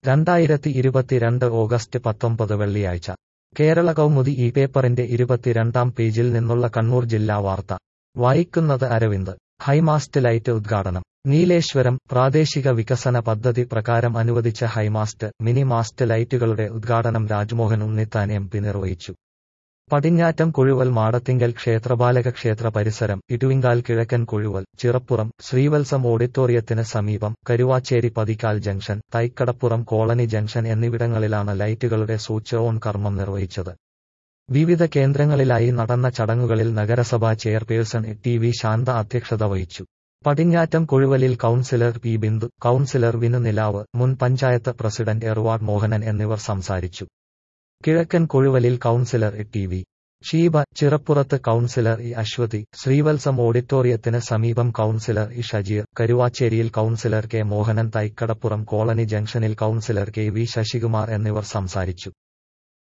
രണ്ടായിരത്തി ഇരുപത്തിരണ്ട് ഓഗസ്റ്റ് പത്തൊമ്പത് വെള്ളിയാഴ്ച കേരള കൗമുദി ഈ പേപ്പറിന്റെ ഇരുപത്തിരണ്ടാം പേജിൽ നിന്നുള്ള കണ്ണൂർ ജില്ലാ വാർത്ത വായിക്കുന്നത് അരവിന്ദ് ഹൈമാസ്റ്റ് ലൈറ്റ് ഉദ്ഘാടനം നീലേശ്വരം പ്രാദേശിക വികസന പദ്ധതി പ്രകാരം അനുവദിച്ച ഹൈമാസ്റ്റ് മിനി മാസ്റ്റ് ലൈറ്റുകളുടെ ഉദ്ഘാടനം രാജ്മോഹൻ ഉണ്ണിത്താൻ എം പി നിർവഹിച്ചു പടിഞ്ഞാറ്റം കുഴുവൽ മാടത്തിങ്കൽ ക്ഷേത്രപാലക ക്ഷേത്ര പരിസരം ഇടുവിങ്കാൽ കിഴക്കൻ കുഴുവൽ ചിറപ്പുറം ശ്രീവത്സം ഓഡിറ്റോറിയത്തിന് സമീപം Karuvachery Pathikkal junction Thaikkadappuram colony junction എന്നിവിടങ്ങളിലാണ് ലൈറ്റുകളുടെ സ്വിച്ച് ഓൺ കർമ്മം നിർവഹിച്ചത് വിവിധ കേന്ദ്രങ്ങളിലായി നടന്ന ചടങ്ങുകളിൽ നഗരസഭാ ചെയർപേഴ്സൺ ടി വി ശാന്ത അധ്യക്ഷത വഹിച്ചു പടിഞ്ഞാറ്റം കുഴുവലിൽ councillor P Bindu councillor Vinu Nilav മുൻ പഞ്ചായത്ത് പ്രസിഡന്റ് എർവാഡ് മോഹനൻ എന്നിവർ സംസാരിച്ചു കിഴക്കൻ കൊഴുവലിൽ കൌൺസിലർ ടി വി ഷീബ ചിറപ്പുറത്ത് കൌൺസിലർ ഇ അശ്വതി ശ്രീവത്സം ഓഡിറ്റോറിയത്തിന് സമീപം കൌൺസിലർ ഇ ഷജീർ കരുവാച്ചേരിയിൽ councillor K Mohanan Thaikkadappuram colony ജംഗ്ഷനിൽ കൌൺസിലർ കെ വി ശശികുമാർ എന്നിവർ സംസാരിച്ചു